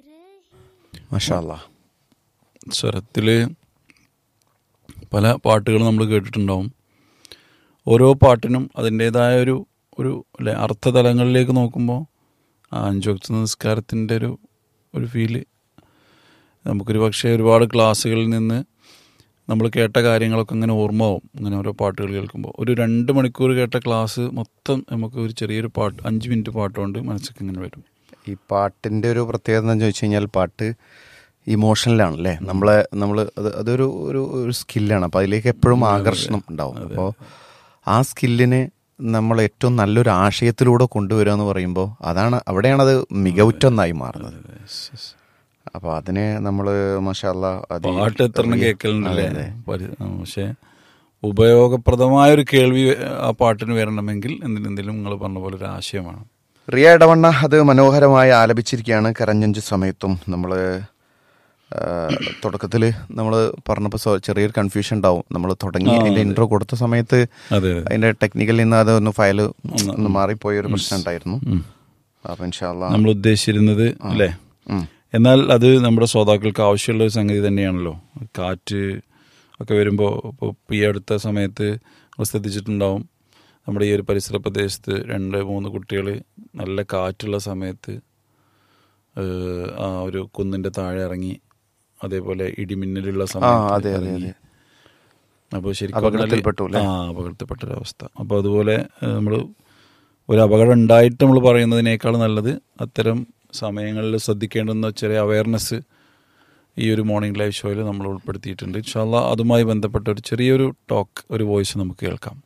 മഷാല്ല സ്വരത്തിൽ പല പാട്ടുകളും നമ്മൾ കേട്ടിട്ടുണ്ടാവും ഓരോ പാട്ടിനും അതിൻ്റേതായ ഒരു ഒരു അല്ലെ അർത്ഥതലങ്ങളിലേക്ക് നോക്കുമ്പോൾ ആ അഞ്ചോക്ത നിസ്കാരത്തിൻ്റെ ഒരു ഒരു ഫീല് നമുക്കൊരു പക്ഷേ ഒരുപാട് ക്ലാസ്സുകളിൽ നിന്ന് നമ്മൾ കേട്ട കാര്യങ്ങളൊക്കെ ഇങ്ങനെ ഓർമ്മ ആവും ഇങ്ങനെ ഓരോ പാട്ടുകൾ കേൾക്കുമ്പോൾ ഒരു രണ്ട് മണിക്കൂർ കേട്ട ക്ലാസ് മൊത്തം നമുക്ക് ഒരു ചെറിയൊരു പാട്ട് അഞ്ച് മിനിറ്റ് പാട്ടുകൊണ്ട് മനസ്സിലേക്ക് ഇങ്ങനെ വരും ഈ പാട്ടിൻ്റെ ഒരു പ്രത്യേകത എന്ന് ചോദിച്ചു കഴിഞ്ഞാൽ പാട്ട് ഇമോഷണലാണല്ലേ നമ്മളെ നമ്മൾ അത് അതൊരു ഒരു ഒരു സ്കില്ലാണ് അപ്പോൾ അതിലേക്ക് എപ്പോഴും ആകർഷണം ഉണ്ടാവും അപ്പോൾ ആ സ്കില്ലിനെ നമ്മൾ ഏറ്റവും നല്ലൊരു ആശയത്തിലൂടെ കൊണ്ടുവരിക എന്ന് പറയുമ്പോൾ അതാണ് അവിടെയാണത് മികവുറ്റൊന്നായി മാറുന്നത് അപ്പോൾ അതിനെ നമ്മൾ മഷാല്ല പാട്ട് എത്ര കേൾക്കലുണ്ടല്ലേ പരി- ആ, പക്ഷേ ഉപയോഗപ്രദമായ ഒരു കേൾവി ആ പാട്ടിന് വരണമെങ്കിൽ എന്തിനെന്തെങ്കിലും നിങ്ങൾ പറഞ്ഞ പോലെ ഒരു ആശയമാണ് റിയ ഇടവണ്ണ അത് മനോഹരമായി ആലപിച്ചിരിക്കുകയാണ് കരഞ്ഞഞ്ച് സമയത്തും നമ്മൾ തുടക്കത്തിൽ നമ്മൾ പറഞ്ഞപ്പോൾ സ്വ- ചെറിയൊരു കൺഫ്യൂഷൻ ഉണ്ടാവും നമ്മൾ തുടങ്ങി അതിന്റെ ഇൻട്രോ കൊടുത്ത സമയത്ത് അതെ അതിന്റെ ടെക്നിക്കലിൽ നിന്ന് അതൊന്ന് ഫയൽ ഒന്ന് മാറിപ്പോയ ഒരു പ്രശ്നം ഉണ്ടായിരുന്നു ഉം. അപ്പൊ ഇൻഷാല്ല നമ്മൾ ഉദ്ദേശിച്ചിരുന്നത് അല്ലേ എന്നാൽ അത് നമ്മുടെ ശ്രോതാക്കൾക്ക് ആവശ്യമുള്ള ഒരു സംഗതി തന്നെയാണല്ലോ കാറ്റ് ഒക്കെ വരുമ്പോൾ ഇപ്പോൾ ഈ അടുത്ത സമയത്ത് നമ്മൾ ശ്രദ്ധിച്ചിട്ടുണ്ടാവും നമ്മുടെ ഈ ഒരു പരിസര പ്രദേശത്ത് രണ്ട് മൂന്ന് കുട്ടികൾ നല്ല കാറ്റുള്ള സമയത്ത് ഏഹ്, ആ ഒരു കുന്നിൻ്റെ താഴെ ഇറങ്ങി അതേപോലെ ഇടിമിന്നലുള്ള ആ സമയത്ത് അതെ അതെ ഇറങ്ങി. അതെ അപ്പോൾ ശരിക്കും അപകടത്തിൽപ്പെട്ടു പറഞ്ഞാല് ആ അപകടത്തിൽപ്പെട്ടൊരവസ്ഥ അപ്പോൾ അതുപോലെ നമ്മൾ ഒരു അപകടം ഉണ്ടായിട്ട് നമ്മൾ പറയുന്നതിനേക്കാൾ നല്ലത് അത്തരം സമയങ്ങളിൽ ശ്രദ്ധിക്കേണ്ടുന്ന ചെറിയ അവയർനെസ് ഈ ഒരു മോർണിംഗ് ലൈവ് ഷോയിൽ നമ്മൾ ഉൾപ്പെടുത്തിയിട്ടുണ്ട് ഇൻഷാല്ല അതുമായി ബന്ധപ്പെട്ട ഒരു ചെറിയൊരു ടോക്ക് ഒരു വോയിസ് നമുക്ക് കേൾക്കാം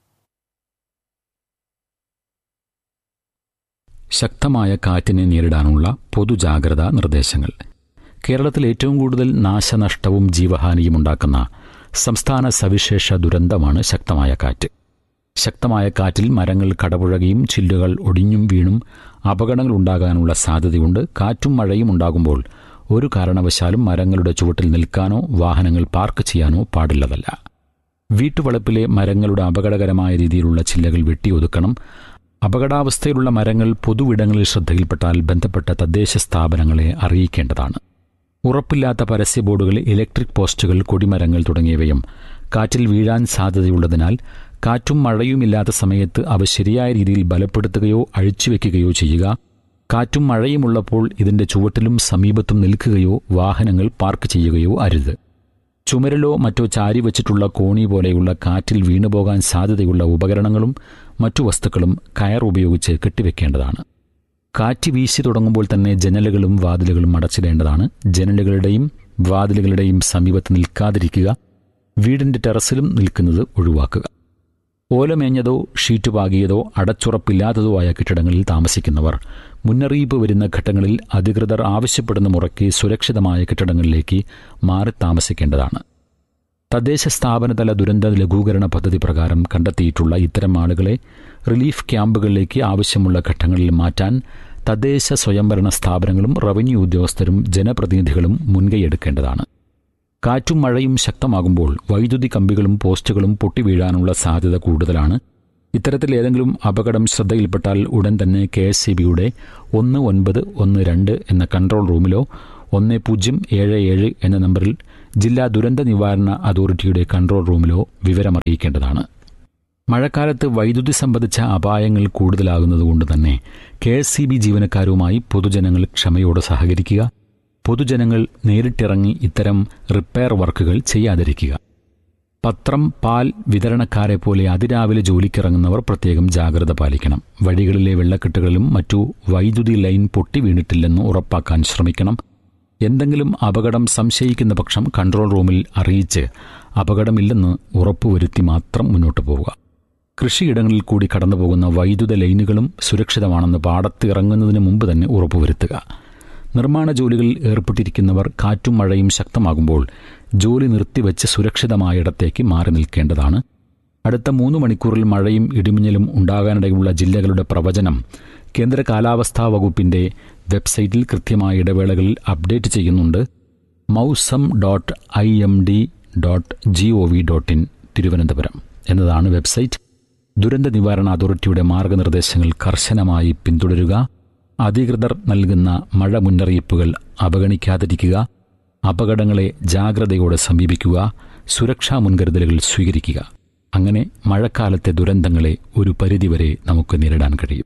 ശക്തമായ കാറ്റിനെ നേരിടാനുള്ള പൊതുജാഗ്രതാ നിർദ്ദേശങ്ങൾ കേരളത്തിൽ ഏറ്റവും കൂടുതൽ നാശനഷ്ടവും ജീവഹാനിയും ഉണ്ടാക്കുന്ന സംസ്ഥാന സവിശേഷ ദുരന്തമാണ് ശക്തമായ കാറ്റ് ശക്തമായ കാറ്റിൽ മരങ്ങൾ കടപുഴകിയും ചില്ലുകൾ ഒടിഞ്ഞും വീണും അപകടങ്ങൾ ഉണ്ടാകാനുള്ള സാധ്യതയുണ്ട് കാറ്റും മഴയും ഉണ്ടാകുമ്പോൾ ഒരു കാരണവശാലും മരങ്ങളുടെ ചുവട്ടിൽ നിൽക്കാനോ വാഹനങ്ങൾ പാർക്ക് ചെയ്യാനോ പാടുള്ളതല്ല വീട്ടുവളപ്പിലെ മരങ്ങളുടെ അപകടകരമായ രീതിയിലുള്ള ചില്ലകൾ വെട്ടിയൊതുക്കണം അപകടാവസ്ഥയിലുള്ള മരങ്ങൾ പൊതുവിടങ്ങളിൽ ശ്രദ്ധയിൽപ്പെട്ടാൽ ബന്ധപ്പെട്ട തദ്ദേശ സ്ഥാപനങ്ങളെ അറിയിക്കേണ്ടതാണ് ഉറപ്പില്ലാത്ത പരസ്യ ബോർഡുകൾ ഇലക്ട്രിക് പോസ്റ്റുകൾ കൊടിമരങ്ങൾ തുടങ്ങിയവയും കാറ്റിൽ വീഴാൻ സാധ്യതയുള്ളതിനാൽ കാറ്റും മഴയുമില്ലാത്ത സമയത്ത് അവ ശരിയായ രീതിയിൽ ബലപ്പെടുത്തുകയോ അഴിച്ചുവെക്കുകയോ ചെയ്യുക കാറ്റും മഴയുമുള്ളപ്പോൾ ഇതിന്റെ ചുവട്ടിലും സമീപത്തും നിൽക്കുകയോ വാഹനങ്ങൾ പാർക്ക് ചെയ്യുകയോ അരുത് ചുമരിലോ മറ്റോ ചാരി വച്ചിട്ടുള്ള കോണി പോലെയുള്ള കാറ്റിൽ വീണുപോകാൻ സാധ്യതയുള്ള ഉപകരണങ്ങളും മറ്റു വസ്തുക്കളും കയർ ഉപയോഗിച്ച് കെട്ടിവെക്കേണ്ടതാണ് കാറ്റ് വീശി തുടങ്ങുമ്പോൾ തന്നെ ജനലുകളും വാതിലുകളും അടച്ചിടേണ്ടതാണ് ജനലുകളുടെയും വാതിലുകളുടെയും സമീപത്ത് നിൽക്കാതിരിക്കുക വീടിന്റെ ടെറസിലും നിൽക്കുന്നത് ഒഴിവാക്കുക ഓലമേഞ്ഞതോ ഷീറ്റ് പാകിയതോ അടച്ചുറപ്പില്ലാത്തതോ ആയ കെട്ടിടങ്ങളിൽ താമസിക്കുന്നവർ മുന്നറിയിപ്പ് വരുന്ന ഘട്ടങ്ങളിൽ അധികൃതർ ആവശ്യപ്പെടുന്ന മുറയ്ക്ക് സുരക്ഷിതമായ കെട്ടിടങ്ങളിലേക്ക് മാറി താമസിക്കേണ്ടതാണ് തദ്ദേശ സ്ഥാപനതല ദുരന്ത ലഘൂകരണ പദ്ധതി പ്രകാരം കണ്ടെത്തിയിട്ടുള്ള ഇത്തരം ആളുകളെ റിലീഫ് ക്യാമ്പുകളിലേക്ക് ആവശ്യമുള്ള ഘട്ടങ്ങളിൽ മാറ്റാൻ തദ്ദേശ സ്വയംഭരണ സ്ഥാപനങ്ങളും റവന്യൂ ഉദ്യോഗസ്ഥരും ജനപ്രതിനിധികളും മുൻകൈയെടുക്കേണ്ടതാണ് കാറ്റും മഴയും ശക്തമാകുമ്പോൾ വൈദ്യുതി കമ്പികളും പോസ്റ്റുകളും പൊട്ടിവീഴാനുള്ള സാധ്യത കൂടുതലാണ് ഇത്തരത്തിൽ ഏതെങ്കിലും അപകടം ശ്രദ്ധയിൽപ്പെട്ടാൽ ഉടൻ തന്നെ കെ എസ് സി ബിയുടെ ഒന്ന് ഒൻപത് ഒന്ന് രണ്ട് എന്ന കൺട്രോൾ റൂമിലോ ഒന്ന് പൂജ്യം ഏഴ് ഏഴ് എന്ന നമ്പറിൽ ജില്ലാ ദുരന്ത നിവാരണ അതോറിറ്റിയുടെ കൺട്രോൾ റൂമിലോ വിവരമറിയിക്കേണ്ടതാണ് മഴക്കാലത്ത് വൈദ്യുതി സംബന്ധിച്ച അപായങ്ങൾ കൂടുതലാകുന്നതുകൊണ്ട് തന്നെ കെ എസ് സി ബി ജീവനക്കാരുമായി പൊതുജനങ്ങൾ ക്ഷമയോടെ സഹകരിക്കുക പൊതുജനങ്ങൾ നേരിട്ടിറങ്ങി ഇത്തരം റിപ്പയർ വർക്കുകൾ ചെയ്യാതിരിക്കുക പത്രം പാൽ വിതരണക്കാരെ പോലെ അതിരാവിലെ ജോലിക്കിറങ്ങുന്നവർ പ്രത്യേകം ജാഗ്രത പാലിക്കണം വഴികളിലെ വെള്ളക്കെട്ടുകളിലും മറ്റു വൈദ്യുതി ലൈൻ പൊട്ടി വീണിട്ടില്ലെന്ന് ഉറപ്പാക്കാൻ ശ്രമിക്കണം എന്തെങ്കിലും അപകടം സംശയിക്കുന്ന പക്ഷം കൺട്രോൾ റൂമിൽ അറിയിച്ച് അപകടമില്ലെന്ന് ഉറപ്പുവരുത്തി മാത്രം മുന്നോട്ട് പോവുക കൃഷിയിടങ്ങളിൽ കൂടി കടന്നുപോകുന്ന വൈദ്യുത ലൈനുകളും സുരക്ഷിതമാണെന്ന് പാടത്ത് ഇറങ്ങുന്നതിന് മുമ്പ് തന്നെ ഉറപ്പുവരുത്തുക നിർമ്മാണ ജോലികളിൽ ഏർപ്പെട്ടിരിക്കുന്നവർ കാറ്റും മഴയും ശക്തമാകുമ്പോൾ ജോലി നിർത്തിവെച്ച് സുരക്ഷിതമായ ഇടത്തേക്ക് മാറി നിൽക്കേണ്ടതാണ് അടുത്ത മൂന്ന് മണിക്കൂറിൽ മഴയും ഇടിമിന്നലും ഉണ്ടാകാനിടയുള്ള ജില്ലകളുടെ പ്രവചനം കേന്ദ്ര കാലാവസ്ഥാ വകുപ്പിന്റെ വെബ്സൈറ്റിൽ കൃത്യമായ ഇടവേളകളിൽ അപ്ഡേറ്റ് ചെയ്യുന്നുണ്ട് mausam dot I M D dot G O V dot in Thiruvananthapuram എന്നതാണ് വെബ്സൈറ്റ് ദുരന്ത നിവാരണ അതോറിറ്റിയുടെ മാർഗനിർദ്ദേശങ്ങൾ കർശനമായി പിന്തുടരുക അധികൃതർ നൽകുന്ന മഴ മുന്നറിയിപ്പുകൾ അവഗണിക്കാതിരിക്കുക അപകടങ്ങളെ ജാഗ്രതയോടെ സമീപിക്കുക സുരക്ഷാ മുൻകരുതലുകൾ സ്വീകരിക്കുക അങ്ങനെ മഴക്കാലത്തെ ദുരന്തങ്ങളെ ഒരു പരിധിവരെ നമുക്ക് നേരിടാൻ കഴിയും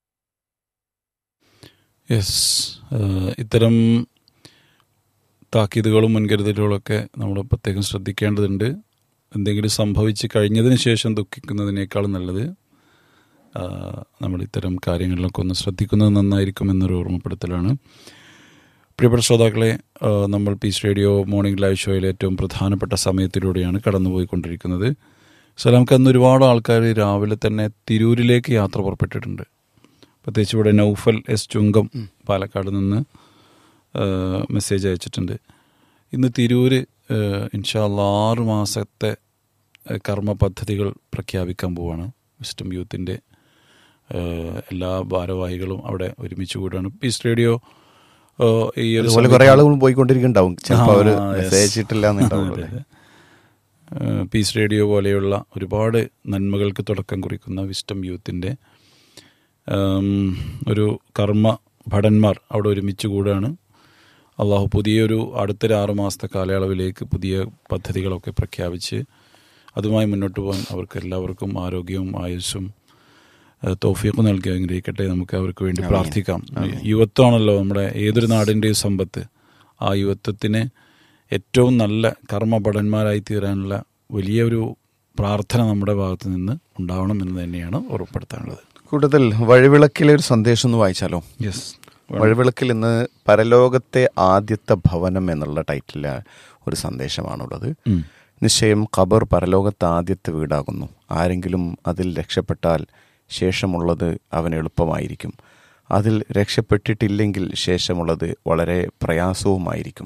യെസ് ഇത്തരം താക്കീതുകളും മുൻകരുതലുകളൊക്കെ നമ്മൾ പ്രത്യേകം ശ്രദ്ധിക്കേണ്ടതുണ്ട് എന്തെങ്കിലും സംഭവിച്ച് കഴിഞ്ഞതിന് ശേഷം ദുഃഖിക്കുന്നതിനേക്കാൾ നല്ലത് ആ, നമ്മൾ ഇത്തരം കാര്യങ്ങളിലൊക്കെ ഒന്ന് ശ്രദ്ധിക്കുന്നത് നന്നായിരിക്കും എന്നൊരു ഓർമ്മപ്പെടുത്തലാണ് പ്രിയപ്പെട്ട ശ്രോതാക്കളെ ആ, നമ്മൾ പീസ് റേഡിയോ മോർണിംഗ് ലൈവ് ഷോയിലെ ഏറ്റവും പ്രധാനപ്പെട്ട സമയത്തിലൂടെയാണ് കടന്നുപോയിക്കൊണ്ടിരിക്കുന്നത് സലാംക്ക് അന്ന് ഒരുപാട് ആൾക്കാർ രാവിലെ തന്നെ തിരൂരിലേക്ക് യാത്ര പുറപ്പെട്ടിട്ടുണ്ട് പ്രത്യേകിച്ച് ഇവിടെ നൗഫൽ എസ് ചുങ്കം പാലക്കാട് നിന്ന് ആ, മെസ്സേജ് അയച്ചിട്ടുണ്ട് ഇന്ന് തിരൂര് ആ, ഇൻഷാല്ല ആറ് മാസത്തെ ആ, കർമ്മ പദ്ധതികൾ പ്രഖ്യാപിക്കാൻ പോവാണ് വിസ്റ്റം യൂത്തിൻ്റെ ആ, എല്ലാ ഭാരവാഹികളും അവിടെ ഒരുമിച്ച് കൂടുകയാണ് പീസ് റേഡിയോ ആ, ഈ ഒരു അതുപോലെ കുറെ ആളുകൾ പോയിക്കൊണ്ടിരിക്കുന്നുണ്ടാവും ചിലപ്പോൾ അവര് ആ, yes. മെസ്സേജ് അയച്ചിട്ടില്ല എന്നുണ്ടാവുള്ളൂ അതെ, അതെ. ഏഹ് പീസ് റേഡിയോ പോലെയുള്ള ഒരുപാട് നന്മകൾക്ക് തുടക്കം കുറിക്കുന്ന വിസ്റ്റം യൂത്തിൻ്റെ ഉം, ഒരു കർമ്മ ഭടന്മാർ അവിടെ ഒരുമിച്ച് കൂടുകയാണ് അള്ളാഹു പുതിയൊരു അടുത്തൊരു ആറു മാസത്തെ കാലയളവിലേക്ക് പുതിയ പദ്ധതികളൊക്കെ പ്രഖ്യാപിച്ച് അതുമായി മുന്നോട്ട് പോകാൻ അവർക്ക് എല്ലാവർക്കും ആരോഗ്യവും ആയുസ്സും ഏഹ് തൗഫീഖ് നൽകി അനുഗ്രഹിക്കട്ടെ നമുക്ക് അവർക്ക് വേണ്ടി പ്രാർത്ഥിക്കാം യുവത്വമാണല്ലോ നമ്മുടെ ഏതൊരു നാടിൻ്റെയും സമ്പത്ത് ആ യുവത്വത്തിന് ഏറ്റവും നല്ല കർമ്മഭടന്മാരായി തീരാനുള്ള വലിയൊരു പ്രാർത്ഥന നമ്മുടെ ഭാഗത്ത് നിന്ന് ഉണ്ടാവണം എന്ന് തന്നെയാണ് ഉറപ്പെടുത്താനുള്ളത് കൂടുതൽ വഴിവിളക്കിലെ ഒരു സന്ദേശം ഒന്ന് വായിച്ചാലോ യെസ് വഴിവിളക്കിൽ ഇന്ന് പരലോകത്തെ ആദ്യത്തെ ഭവനം എന്നുള്ള ടൈറ്റിലെ ഒരു സന്ദേശമാണുള്ളത് നിശ്ചയം ഖബർ പരലോകത്തെ ആദ്യത്തെ വീടാകുന്നു ആരെങ്കിലും അതിൽ രക്ഷപ്പെട്ടാൽ ശേഷമുള്ളത് അവന് എളുപ്പമായിരിക്കും അതിൽ രക്ഷപ്പെട്ടിട്ടില്ലെങ്കിൽ ശേഷമുള്ളത് വളരെ പ്രയാസവുമായിരിക്കും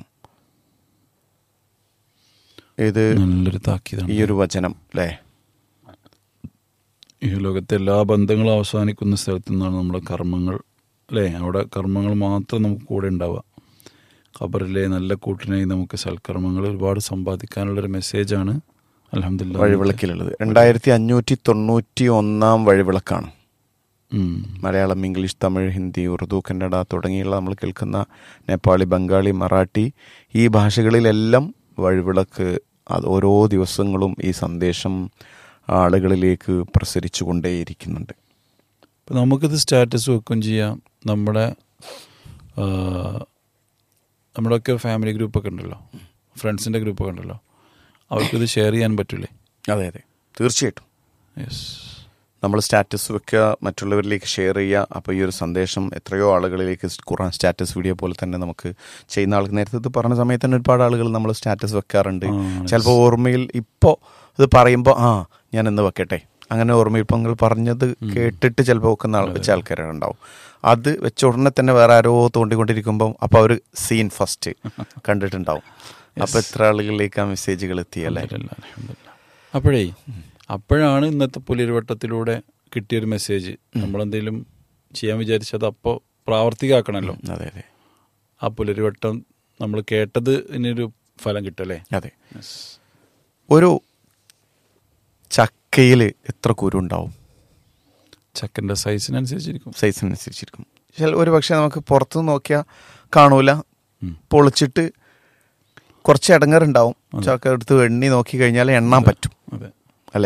ഇത് നല്ലൊരു താക്കീതാണ് ഈ ഒരു വചനം അല്ലേ ഈ ലോകത്തെ എല്ലാ ബന്ധങ്ങളും അവസാനിക്കുന്ന സ്ഥലത്തു നിന്നാണ് നമ്മുടെ കർമ്മങ്ങൾ അല്ലേ അവിടെ കർമ്മങ്ങൾ മാത്രം നമുക്ക് കൂടെ ഉണ്ടാവുക ഖബറിലെ നല്ല കൂട്ടിനായി നമുക്ക് സൽക്കർമ്മങ്ങൾ ഒരുപാട് സമ്പാദിക്കാനുള്ളൊരു മെസ്സേജാണ് അലഹമില്ല വഴിവിളക്കിലുള്ളത് രണ്ടായിരത്തി അഞ്ഞൂറ്റി തൊണ്ണൂറ്റി ഒന്നാം വഴിവിളക്കാണ് മലയാളം ഇംഗ്ലീഷ് തമിഴ് ഹിന്ദി ഉറുദു കന്നഡ തുടങ്ങിയുള്ള നമ്മൾ കേൾക്കുന്ന നേപ്പാളി ബംഗാളി മറാഠി ഈ ഭാഷകളിലെല്ലാം വഴിവിളക്ക് അത് ഓരോ ദിവസങ്ങളും ഈ സന്ദേശം ആളുകളിലേക്ക് പ്രസരിച്ചു കൊണ്ടേയിരിക്കുന്നുണ്ട് അപ്പം നമുക്കിത് സ്റ്റാറ്റസ് വെക്കുകയും ചെയ്യാം നമ്മുടെ ആ, നമ്മുടെയൊക്കെ ഫാമിലി ഗ്രൂപ്പൊക്കെ ഉണ്ടല്ലോ ഫ്രണ്ട്സിൻ്റെ ഗ്രൂപ്പൊക്കെ ഉണ്ടല്ലോ അവർക്കിത് ഷെയർ ചെയ്യാൻ പറ്റൂലേ അതെ അതെ തീർച്ചയായിട്ടും യെസ് നമ്മൾ സ്റ്റാറ്റസ് വെക്കുക മറ്റുള്ളവരിലേക്ക് ഷെയർ ചെയ്യുക അപ്പോൾ ഈ ഒരു സന്ദേശം എത്രയോ ആളുകളിലേക്ക് ഖുറാൻ സ്റ്റാറ്റസ് വീഡിയോ പോലെ തന്നെ നമുക്ക് ചെയ്യുന്ന ആൾക്ക് നേരത്തെ ഇത് പറഞ്ഞ സമയത്ത് തന്നെ ഒരുപാട് ആളുകൾ നമ്മൾ സ്റ്റാറ്റസ് വെക്കാറുണ്ട് ആ, yes. ചിലപ്പോൾ ഓർമ്മയിൽ ഇപ്പോൾ ഇത് പറയുമ്പോൾ ആ ഞാൻ ഇന്ന് വെക്കട്ടെ അങ്ങനെ ഓർമ്മയിൽ ഇപ്പം നിങ്ങൾ പറഞ്ഞത് കേട്ടിട്ട് ചിലപ്പോൾ വെക്കുന്ന ആൾ വെച്ച ആൾക്കാരുണ്ടാവും അത് വെച്ച ഉടനെ തന്നെ വേറെ ആരോ തോണ്ടിക്കൊണ്ടിരിക്കുമ്പോൾ അപ്പോൾ അവർ സീൻ ഫസ്റ്റ് കണ്ടിട്ടുണ്ടാവും അപ്പോൾ എത്ര ആളുകളിലേക്ക് ആ മെസ്സേജുകൾ എത്തിയല്ലേ അൽഹംദുലില്ലാ, അൽഹംദുലില്ലാ. അപ്പോഴേ അപ്പോഴാണ് ഇന്നത്തെ പുലിരുവട്ടത്തിലൂടെ കിട്ടിയൊരു മെസ്സേജ് നമ്മളെന്തെങ്കിലും ചെയ്യാൻ വിചാരിച്ചത് അപ്പോൾ പ്രാവർത്തികമാക്കണമല്ലോ അതെ അതെ ആ പുലരിവട്ടം നമ്മൾ കേട്ടത് ഇനിയൊരു ഫലം കിട്ടല്ലേ അതെ ഒരു ചക്കയിൽ എത്ര കുരു ഉണ്ടാവും ചക്കൻ്റെ സൈസിനനുസരിച്ചിരിക്കും സൈസിനനുസരിച്ചിരിക്കും ചില ഒരു പക്ഷേ നമുക്ക് പുറത്ത് നോക്കിയാൽ കാണൂല ഉം. പൊളിച്ചിട്ട് കുറച്ച് ഇടങ്ങറുണ്ടാവും ചക്ക എടുത്ത് എണ്ണി നോക്കി കഴിഞ്ഞാൽ എണ്ണാൻ പറ്റും അതെ